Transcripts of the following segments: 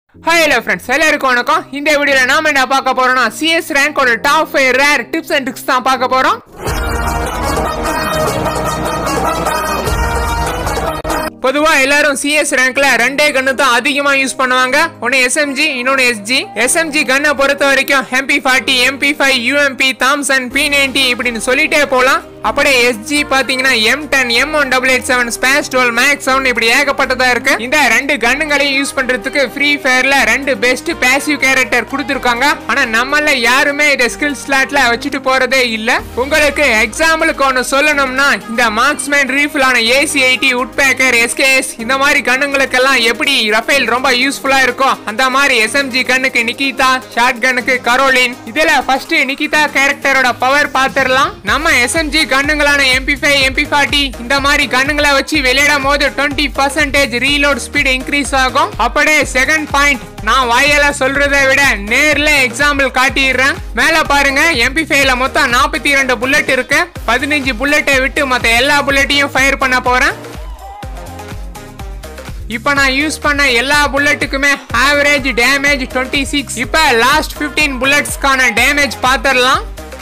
hi hello friends எல்லாருக்கும் வணக்கம் இந்த வீடியோல நாம என்ன பார்க்க போறோம்னா சிஎஸ் ரேங்கோட top five rare tips and tricks தான் பார்க்க போறோம் பொதுவா எல்லாரும் சிஎஸ் ரேங்க்ல ரெண்டே கன்னு தான் அதிகமா யூஸ் பண்ணுவாங்க ஒன்னு எஸ்எம்ஜி இன்னொன்னு எஸ்ஜி எஸ்எம்ஜி கன்னை பொறுத்த வரைக்கும் MP forty MP five UMP Thompson P ninety இப்படின்னு சொல்லிட்டே போலாம் அப்படியே எஸ்ஜி பாத்தீங்கன்னா M ten M one double eight seven spas twelve MAG seven இப்படி ஏகப்பட்டதா இருக்கு இந்த ரெண்டு கன்னுங்களையும் யூஸ் பண்றதுக்கு ஃப்ரீ ஃபயர்ல ரெண்டு பெஸ்ட் பேசிவ் கேரக்டர் கொடுத்துருக்காங்க ஆனா நம்மள யாருமே இதை ஸ்கில் ஸ்லாட்ல வச்சுட்டு போறதே இல்ல உங்களுக்கு எக்ஸாம்பிளுக்கு ஒன்னு சொல்லணும்னா இந்த மார்க்ஸ்மேன் ரீஃபிலான ஏசி எயிட்டி உட்பேக்கர் எஸ்கேஎஸ் இந்த மாதிரி கண்ணுங்களுக்கெல்லாம் எப்படி ரஃபேல் ரொம்ப யூஸ்ஃபுல்லா இருக்கும் அந்த மாதிரி எஸ்எம்ஜி கண்ணுக்கு நிகிதா ஷார்ட் கண்ணுக்கு கரோலின் இதுல ஃபர்ஸ்ட் நிகிதா கேரக்டரோட பவர் பாத்திரலாம் நம்ம எஸ்எம்ஜி கண்ணுங்களான எம்பி ஃபைவ் எம்பி ஃபார்ட்டி இந்த மாதிரி கண்ணுங்களை வச்சு விளையாடும் போது twenty percentage reload speed increase ஆகும் அப்படியே செகண்ட் பாயிண்ட் நான் வாயால சொல்றதை விட நேர்ல எக்ஸாம்பிள் காட்டிடுறேன் மேல பாருங்க எம்பி ஃபைவ்ல மொத்தம் நாற்பத்தி ரெண்டு புல்லட் இருக்கு பதினஞ்சு புல்லட்டை விட்டு மத்த எல்லா புல்லட்டையும் ஃபயர் பண்ண போறேன் இப்போ நான் யூஸ் பண்ண எல்லா புல்லட்டுக்குமே ஆவரேஜ் டேமேஜ் டுவெண்ட்டி சிக்ஸ் இப்போ லாஸ்ட் ஃபிஃப்டீன் புல்லட்ஸ்க்கான டேமேஜ் பார்த்துடலாம்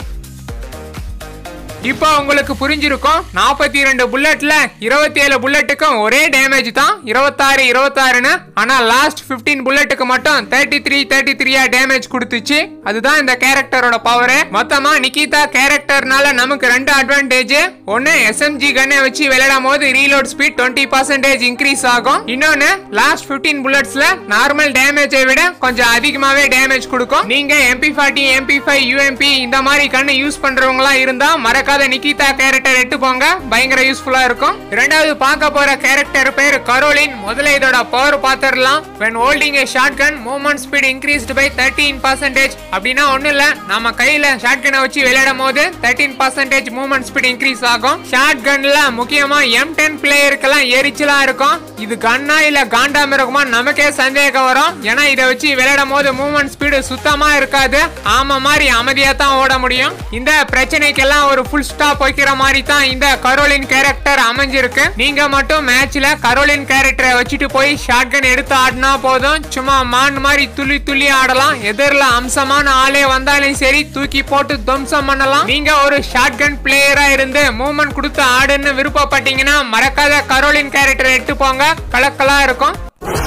இப்போ உங்களுக்கு புரிஞ்சிருக்கும் நாற்பத்தி ரெண்டு புல்லட்ல இருபத்தி ஏழு புல்லட்டுக்கும் ஒரே டேமேஜ் தான் இருபத்தாறு இருபத்தாறுன்னு ஆனா லாஸ்ட் 15 புல்லட்டுக்கு மட்டும் தேர்ட்டி த்ரீ தேர்ட்டி த்ரீயா டேமேஜ் கொடுத்துச்சு அதுதான் இந்த கேரக்டரோட பவர் மொத்தமா நிகிதா கேரக்டர்னால நமக்கு ரெண்டு அட்வான்டேஜ் ஒன்னு எஸ்எம்ஜி கன்னை வச்சு விளையாடும் போது reload speed twenty percentage increase ஆகும் இன்னொன்னு லாஸ்ட் 15 புல்லட்ஸ்ல நார்மல் டேமேஜை விட கொஞ்சம் அதிகமாவே டேமேஜ் கொடுக்கும் நீங்க MP forty MP five UMP இந்த மாதிரி கண்ணு யூஸ் பண்றவங்களா இருந்தா மறக்காத நிகிதா கேரக்டர் எட்டு போங்க பயங்கர யூஸ்ஃபுல்லா இருக்கும் இரண்டாவது பார்க்க போற கேரக்டர் பேர் கரோலின் முதல்ல இதோட பவர் பாத்திரலாம் when holding a shotgun movement speed increased by 13 percentage அப்படின்னா ஒண்ணு இல்ல நம்ம கையில ஷாட்கனை வச்சு விளையாடும் போது 13 பர்சன்டேஜ் மூவ்மெண்ட் ஸ்பீட் இன்க்ரீஸ் ஆகும் ஷார்ட் கன்ல முக்கியமா எம் டென் பிளேயருக்கெல்லாம் எரிச்சலா இருக்கும் இது கன்னா இல்ல காண்டாம இருக்குமா நமக்கே சந்தேகம் வரும் ஏன்னா இதை வச்சு விளையாடும் போது மூவ்மெண்ட் ஸ்பீடு சுத்தமா இருக்காது ஆமா மாதிரி அமைதியா தான் ஓட முடியும் இந்த பிரச்சனைக்கெல்லாம் ஒரு ஃபுல் ஸ்டாப் வைக்கிற மாதிரி தான் இந்த கரோலின் கேரக்டர் அமைஞ்சிருக்கு நீங்க மட்டும் மேட்ச்ல கரோலின் கேரக்டரை வச்சுட்டு போய் ஷாட்கன் எடுத்து ஆடினா போதும் சும்மா மான் மாதிரி துள்ளி துள்ளி ஆடலாம் எதிரில் அம்சமான ஆளே வந்தாலும் சரி தூக்கி போட்டு துவம்சம் பண்ணலாம் நீங்க ஒரு ஷாட்கன் பிளேயரா இருந்து மூவ்மெண்ட் கொடுத்து ஆடுன்னு விருப்பப்பட்டீங்கன்னா மறக்காத கரோலின் கேரக்டர் எட்டு போங்க கலக்கலா இருக்கும்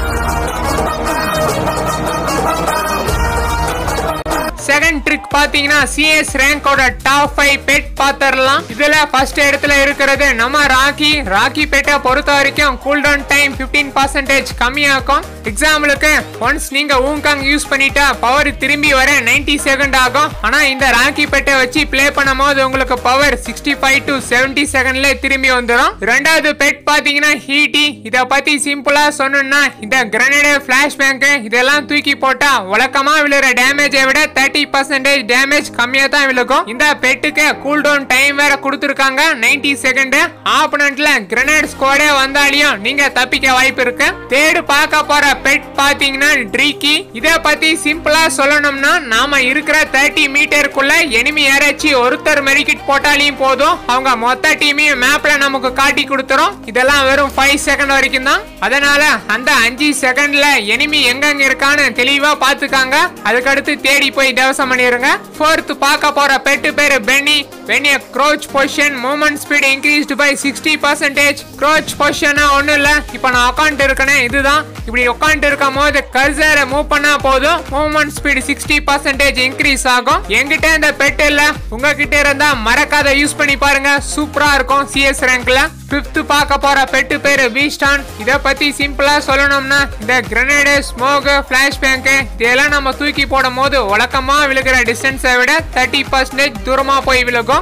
செகண்ட் ட்ரிக் பாத்தீங்கன்னா சிஎஸ் ரேங்கோட டாப் ஃபைவ் பெட் பாத்திரலாம் இதுல ஃபர்ஸ்ட் இடத்துல இருக்கிறது நம்ம ராக்கி ராக்கி பெட்டை பொறுத்த வரைக்கும் கூல் டவுன் டைம் 15% பர்சன்டேஜ் கம்மியாக்கும் எக்ஸாம்பிளுக்கு ஒன்ஸ் நீங்க ஊங்காங் யூஸ் பண்ணிட்டா பவர் திரும்பி வர 90 செகண்ட் ஆகும் ஆனா இந்த ராக்கி பெட்டை வச்சு ப்ளே பண்ணும் போது உங்களுக்கு பவர் 65 ஃபைவ் டு செவன்டி செகண்ட்ல திரும்பி வந்துடும் ரெண்டாவது பெட் பாத்தீங்கன்னா ஹீட்டி இத பத்தி சிம்பிளா சொன்னோம்னா இந்த கிரனேடு பிளாஷ் பேங்க் இதெல்லாம் தூக்கி போட்டா வழக்கமா விழுற டேமேஜை விட தேர்ட்டி பர்சன்டேஜ் டேமேஜ் கம்மியா தான் விழுகும் இந்த பெட்டுக்கு கூல் டவுன் டைம் வேற கொடுத்துருக்காங்க 90 செகண்ட் ஆப்பனண்ட்ல கிரனேட் ஸ்குவாடே வந்தாலையும் நீங்க தப்பிக்க வாய்ப்பு இருக்கு தேர்டு பார்க்க போற பெட் பாத்தீங்கன்னா ட்ரீக்கி இத பத்தி சிம்பிளா சொல்லணும்னா நாம இருக்கிற தேர்ட்டி மீட்டருக்குள்ள எனிமி யாராச்சும் ஒருத்தர் மெடிக்கிட் போட்டாலையும் போதும் அவங்க மொத்த டீமையும் மேப்ல நமக்கு காட்டி கொடுத்துரும் இதெல்லாம் வெறும் ஃபைவ் செகண்ட் வரைக்கும் தான் அதனால அந்த அஞ்சு செகண்ட்ல எனிமி எங்கெங்க இருக்கான்னு தெளிவா பாத்துக்காங்க அதுக்கடுத்து தேடி போய் தேவசம் பண்ணிருங்க ஃபோர்த் பார்க்க போற பெட்டு பேரு Penny Penny crouch position movement speed increased by sixty percentage crouch பொசிஷனா ஒண்ணும் இல்ல இப்போ நான் உட்காந்து இருக்கனே இதுதான் இப்படி உட்காந்து இருக்கும் போது கர்சரை மூவ் பண்ணா போதும் movement speed sixty percentage increase ஆகும் என்கிட்ட இந்த பெட் இல்ல உங்ககிட்ட இருந்தா மறக்காத யூஸ் பண்ணி பாருங்க சூப்பரா இருக்கும் சிஎஸ் ரேங்க்ல பிப்த் பார்க்க போற பெட்டு பேரு பீஸ்டான் இத பத்தி சிம்பிளா சொல்லணும்னா இந்த கிரனேடு ஸ்மோக் பிளாஷ் பேங்க் இதெல்லாம் நம்ம தூக்கி போடும் போது வழக்கமா விழுகிற டிஸ்டன்ஸை விட தேர்ட்டி பர்சன்டேஜ் தூரமா போய் விழுகும்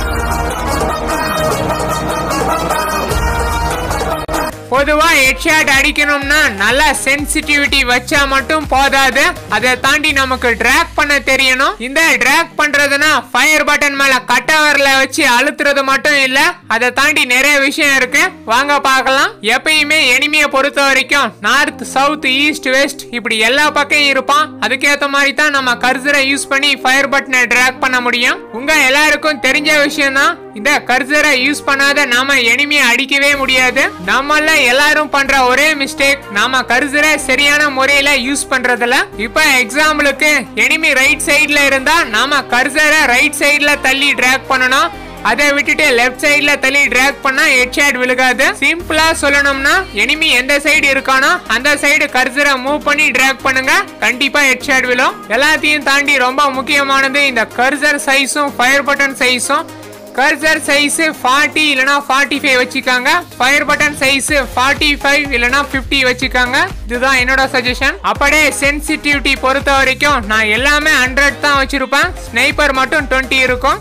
பொதுவா ஹெட்ஷாட் அடிக்கணும்னா நல்ல சென்சிட்டிவிட்டி வச்சா மட்டும் போதாது அதை தாண்டி நமக்கு டிராக் பண்ண தெரியணும் இந்த டிராக் பண்றதுனா ஃபயர் பட்டன் மேல கட்டவர்ல வச்சு அழுத்துறது மட்டும் இல்ல அதை தாண்டி நிறைய விஷயம் இருக்கு வாங்க பார்க்கலாம் எப்பயுமே எனிமிய பொறுத்த வரைக்கும் நார்த் சவுத் ஈஸ்ட் வெஸ்ட் இப்படி எல்லா பக்கம் இருப்பான் அதுக்கேத்த மாதிரி தான் நம்ம கர்சரை யூஸ் பண்ணி ஃபயர் பட்டனை டிராக் பண்ண முடியும் உங்க எல்லாருக்கும் தெரிஞ்ச விஷயம் தான் இந்த கர்சரை யூஸ் பண்ணாத நாம எனிமியை அடிக்கவே முடியாது நம்மள எல்லாரும் பண்ற ஒரே மிஸ்டேக் நாம கர்சரை சரியான முறையில யூஸ் பண்றதுல இப்ப எக்ஸாம்பிளுக்கு எனிமி ரைட் சைடுல இருந்தா நாம கர்சரை ரைட் சைடுல தள்ளி டிராக் பண்ணணும் அதை விட்டுட்டு லெஃப்ட் சைடுல தள்ளி டிராக் பண்ணா ஹெட்ஷாட் விழுகாது சிம்பிளா சொல்லணும்னா எனிமி எந்த சைடு இருக்கானோ அந்த சைடு கர்சரை மூவ் பண்ணி டிராக் பண்ணுங்க கண்டிப்பா ஹெட்ஷாட் விழும் எல்லாத்தையும் தாண்டி ரொம்ப முக்கியமானது இந்த கர்சர் சைஸும் ஃபயர் பட்டன் சைஸும் கர்சர் சைஸ் 40 இல்லனா 45 ஃபைவ் வச்சுக்காங்க ஃபயர் பட்டன் சைஸ் 45 ஃபைவ் இல்லனா 50 வச்சுக்காங்க இதுதான் என்னோட சஜஷன் அப்படியே சென்சிட்டிவிட்டி பொறுத்த வரைக்கும் நான் எல்லாமே ஹண்ட்ரட் தான் வச்சிருப்பேன் ஸ்னைப்பர் மட்டும் 20 இருக்கும்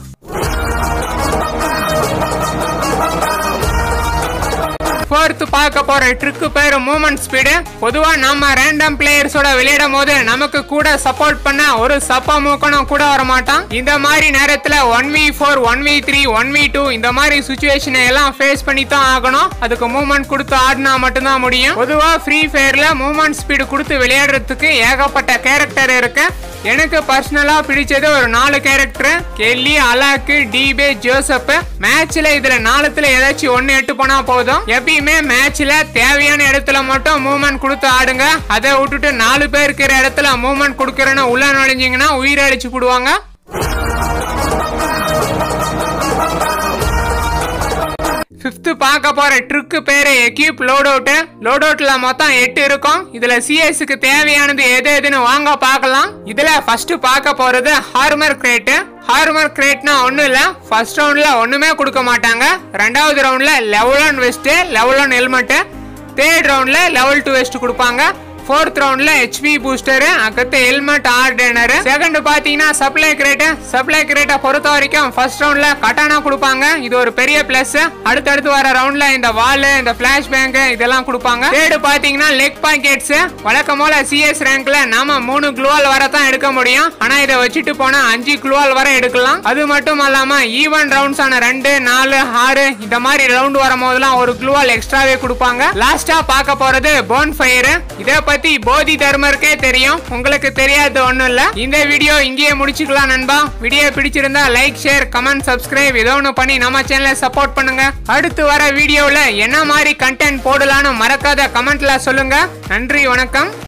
ஃபோர்த் பார்க்க போற ட்ரிக்கு பேர் மூமெண்ட் ஸ்பீடு பொதுவா நம்ம ரேண்டம் பிளேயர்ஸோட விளையாடும் போது நமக்கு கூட சப்போர்ட் பண்ண ஒரு சப்பா மூக்கணும் கூட வர மாட்டான் இந்த மாதிரி நேரத்துல one V four one V three one V two இந்த மாதிரி சுச்சுவேஷனை எல்லாம் ஃபேஸ் பண்ணி தான் ஆகணும் அதுக்கு மூமெண்ட் கொடுத்து ஆடினா மட்டும்தான் முடியும் பொதுவா ஃப்ரீ ஃபயர்ல மூமெண்ட் ஸ்பீடு கொடுத்து விளையாடுறதுக்கு ஏகப்பட்ட கேரக்டர் இருக்கு எனக்கு பர்சனலா பிடிச்சது ஒரு நாலு கேரக்டர் கெல்லி அலாக்கு டிபே ஜோசப் மேட்ச்ல இதுல நாலுத்துல ஏதாச்சும் ஒன்னு எட்டு போனா போதும் எப்பயுமே மேட்ச்ல தேவையான இடத்துல மட்டும் மூவ்மெண்ட் கொடுத்து ஆடுங்க அதை விட்டுட்டு நாலு பேர் இருக்கிற இடத்துல மூவ்மெண்ட் கொடுக்கறேன்னு உள்ள நுழைஞ்சீங்கன்னா உயிரை அடிச்சு போடுவாங்க ஃபிஃப்த் பார்க்க போற ட்ரிக்கு பேரு எக்யூப் லோட் அவுட் லோட் அவுட்ல மொத்தம் எட்டு இருக்கும் இதுல சிஎஸ்க்கு தேவையானது எது எதுன்னு வாங்க பார்க்கலாம் இதுல ஃபர்ஸ்ட் பார்க்க போறது ஹார்மர் கிரேட் ஹார்மர் கிரேட்னா ஒண்ணும் இல்ல ஃபர்ஸ்ட் ரவுண்ட்ல ஒண்ணுமே கொடுக்க மாட்டாங்க ரெண்டாவது ரவுண்ட்ல level one vest level one helmet third ரவுண்ட்ல லெவல் டூ வெஸ்ட் கொடுப்பாங்க ஃபோர்த் ரவுண்ட்ல ஹெச்பி பூஸ்டர் அடுத்து ஹெல்மெட் ஆர்டனர் செகண்ட் பாத்தீங்கன்னா சப்ளை கிரேட் சப்ளை கிரேட்டை பொறுத்த வரைக்கும் ஃபர்ஸ்ட் ரவுண்ட்ல கட்டானா கொடுப்பாங்க இது ஒரு பெரிய பிளஸ் அடுத்தடுத்து வர ரவுண்ட்ல இந்த வால் இந்த பிளாஷ் பேங்க் இதெல்லாம் கொடுப்பாங்க தேர்டு பாத்தீங்கன்னா லெக் பாக்கெட்ஸ் வழக்கம் போல சிஎஸ் ரேங்க்ல நாம மூணு குளோவால் வர தான் எடுக்க முடியும் ஆனா இதை வச்சுட்டு போனா அஞ்சு குளோவால் வர எடுக்கலாம் அது மட்டும் இல்லாம ஈவன் ரவுண்ட்ஸ் ஆன ரெண்டு நாலு ஆறு இந்த மாதிரி ரவுண்ட் வரும் போதெல்லாம் ஒரு குளோவால் எக்ஸ்ட்ராவே கொடுப்பாங்க லாஸ்டா பார்க்க போறது போன் ஃபயர் இதை பத்தி போதி தர்மருக்கே தெரியும் உங்களுக்கு தெரியாது ஒண்ணும் இல்ல இந்த வீடியோ இங்கேயே முடிச்சுக்கலாம் நண்பா வீடியோ பிடிச்சிருந்தா லைக் ஷேர் கமெண்ட் சப்ஸ்கிரைப் ஏதோ ஒன்று பண்ணி நம்ம சேனலை சப்போர்ட் பண்ணுங்க அடுத்து வர வீடியோல என்ன மாதிரி கண்டென்ட் போடலாம்னு மறக்காத கமெண்ட்ல சொல்லுங்க நன்றி வணக்கம்